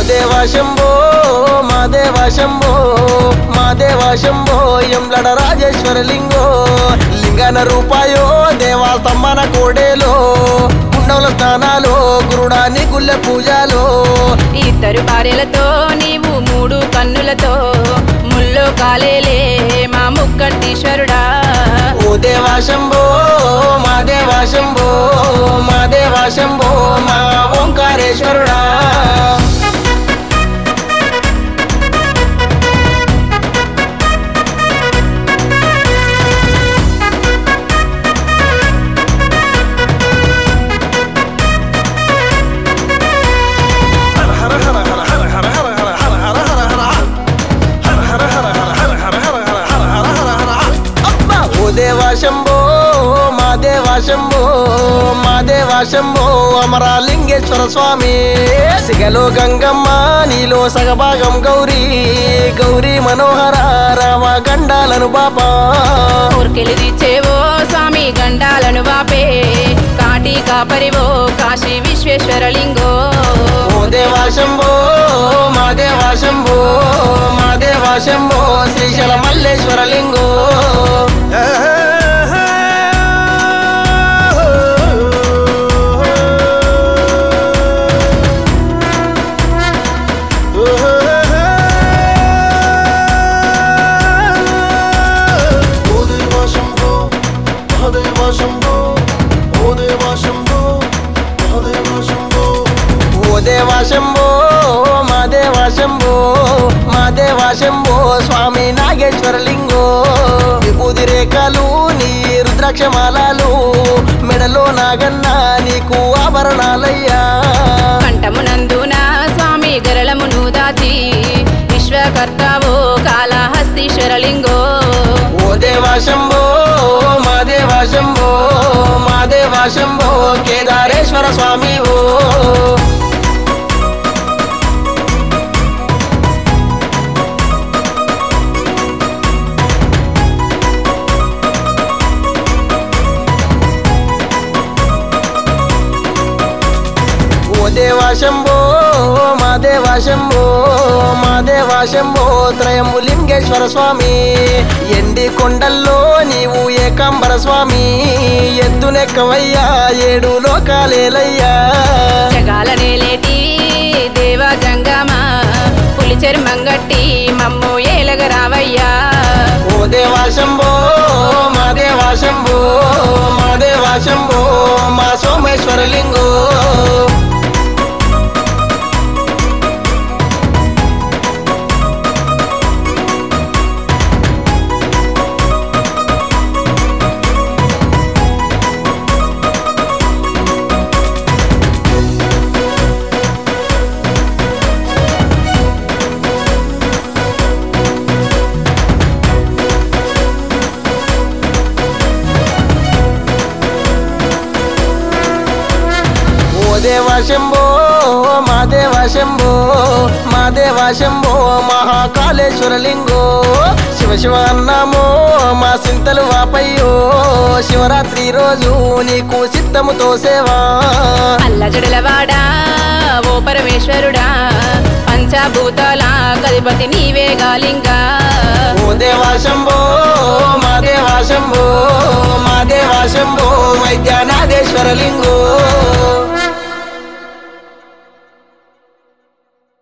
దేవా శంభో మా దేవా శంభో మా దేవా శంభో ఎంలడ రాజేశ్వర లింగో లింగన రూపాయో దేవా స్తంభన కోడేలో కుండల స్నానాలు గురుడాని గుళ్ళె పూజలో ఇద్దరు భార్యలతో నీవు మూడు కన్నులతో ముల్లో కాలేలే మా ముక్కటీశ్వరుడా ఓ దేవా శంభో మా దేవా శంభో మా దేవా శంభో మా ఓంకారేశ్వరుడా ఓ దేవా శంభో మా దేవా శంభో మా దేవా శంభో అమరాలింగేశ్వర స్వామి సిగలో గంగమ్మ నీలో సగభాగం గౌరీ గౌరీ మనోహర రామ గండాలను బాపా ఊర్కెలు తీర్చేవో స్వామి గండాలను వాపే కాటి కాపరివో కాశీ విశ్వేశ్వర లింగో ఓ దేవా శంభో మా దేవా శంభో మా దేవా శంభో శ్రీశైల మల్లేశ్వర లింగో ఓ దేవా శంభో మహాదేవా శంభో ఓ దేవా శంభో మహాదేవా శంభో ఓ దేవా శంభో మా దేవా శంభో మా దేవా శంభో స్వామి నాగేశ్వర లింగో విభూది రేఖలు నీ రుద్రాక్షమాలాలు మెడలో నాగన్న నీకు ఆభరణాలయ్యా కంఠమునందున స్వామి గరళమును దాచి విశ్వకర్తావో కాళహస్తీశ్వర లింగో ఓ దేవా శంభో మా దేవా శంభో మా దేవా శంభో కేదారేశ్వర స్వామి ఓ ఓ దేవా శంభో మా దేవా శంభో మా దేవా శంభో త్రయము లింగేశ్వర స్వామి ఎండి కొండల్లో నీవు ఏకాంబర స్వామి ఎద్దునెక్కవయ్యా ఏడు లోకాలేలయ్యా జగాల నేలేటి దేవ జంగమ పులి చర్మంగట్టి మమ్ము ఏలగ రావయ్యా ఓ దేవా శంభో మా దేవా శంభో మా దేవా శంభో మా సోమేశ్వర లింగో ఓ దేవా శంభో మా దేవా శంభో మా దేవా శంభో మహాకాళేశ్వర లింగో శివ శివ అన్నామో మా సింతలు వాపయ్యో శివరాత్రి రోజు నీకు సిద్ధముతో సేవా అల్లజడలవాడా ఓ పరమేశ్వరుడా పంచభూతాల గదిపతి నీవే గాలింగా ఓ దేవా శంభో మా దేవా శంభో మా దేవా శంభో వైద్యనాథేశ్వర లింగో